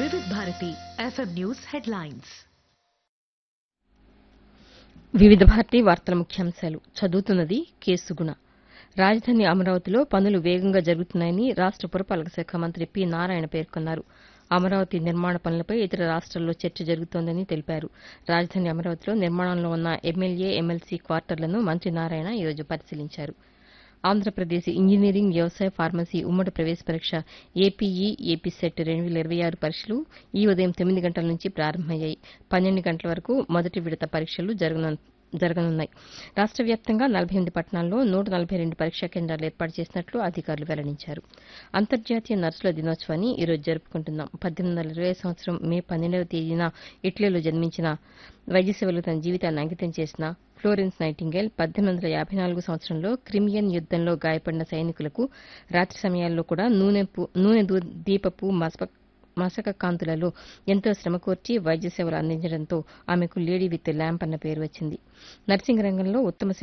వివిధ Bharati FM news headlines వివిధ భారతి వార్తల ముఖ్యాంశాలు చదువుతున్నది కేసుగుణ రాజధాని అమరావతిలో పనులు వేగంగా జరుగుతున్నాయని రాష్ట పురపాలక శాఖ మంత్రి పి నారాయణ పేర్కొన్నారు అమరావతి నిర్మాణ పనులపై ఇతర రాష్ట్రాల్లో చర్చ జరుగుతోందని తెలిపారు రాజధాని అమరావతిలో నిర్మాణంలో ఉన్న ఎమ్మెల్యే ఎమ్మెల్సీ క్వార్టర్లను మంత్రి నారాయణ ఈరోజు పరిశీలించారు ఆంధ్రప్రదేశ్ ఇంజనీరింగ్ వ్యవసాయ ఫార్మసీ ఉమ్మడి ప్రవేశ పరీక్ష ఏపీఈ ఏపీ సెట్ రెండు వేల ఇరవై ఆరు పరీక్షలు ఈ ఉదయం తొమ్మిది గంటల నుంచి ప్రారంభమయ్యాయి పన్నెండు గంటల వరకు మొదటి విడత పరీక్షలు జరగను జరగనున్నాయి రాష్ట్ర వ్యాప్తంగా నలభై ఎనిమిది పట్టణాల్లో నూట నలభై రెండు పరీక్షా కేంద్రాలు ఏర్పాటు చేసినట్లు అధికారులు వెల్లడించారు అంతర్జాతీయ నర్సుల దినోత్సవాన్ని ఈ రోజు జరుపుకుంటున్నాం పద్దెనిమిది వందల ఇరవై సంవత్సరం మే పన్నెండవ తేదీన ఇటలీలో జన్మించిన వైద్య సేవలకు తన జీవితాన్ని అంకితం చేసిన ఫ్లోరెన్స్ నైటింగేల్ పద్దెనిమిది వందల యాభై నాలుగు సంవత్సరంలో క్రిమియన్ యుద్దంలో గాయపడిన సైనికులకు రాత్రి సమయాల్లో కూడా నూనె పు- నూనె దూ- దీపపు మసక మసక కాంతులలో ఎంతో శ్రమ కోర్చి వైద్య సేవలు అందించడంతో ఆమెకు లేడీ విత్ ల్యాంప్ అన్న పేరు వచ్చింది నర్సింగ్ రంగంలో ఉత్తమ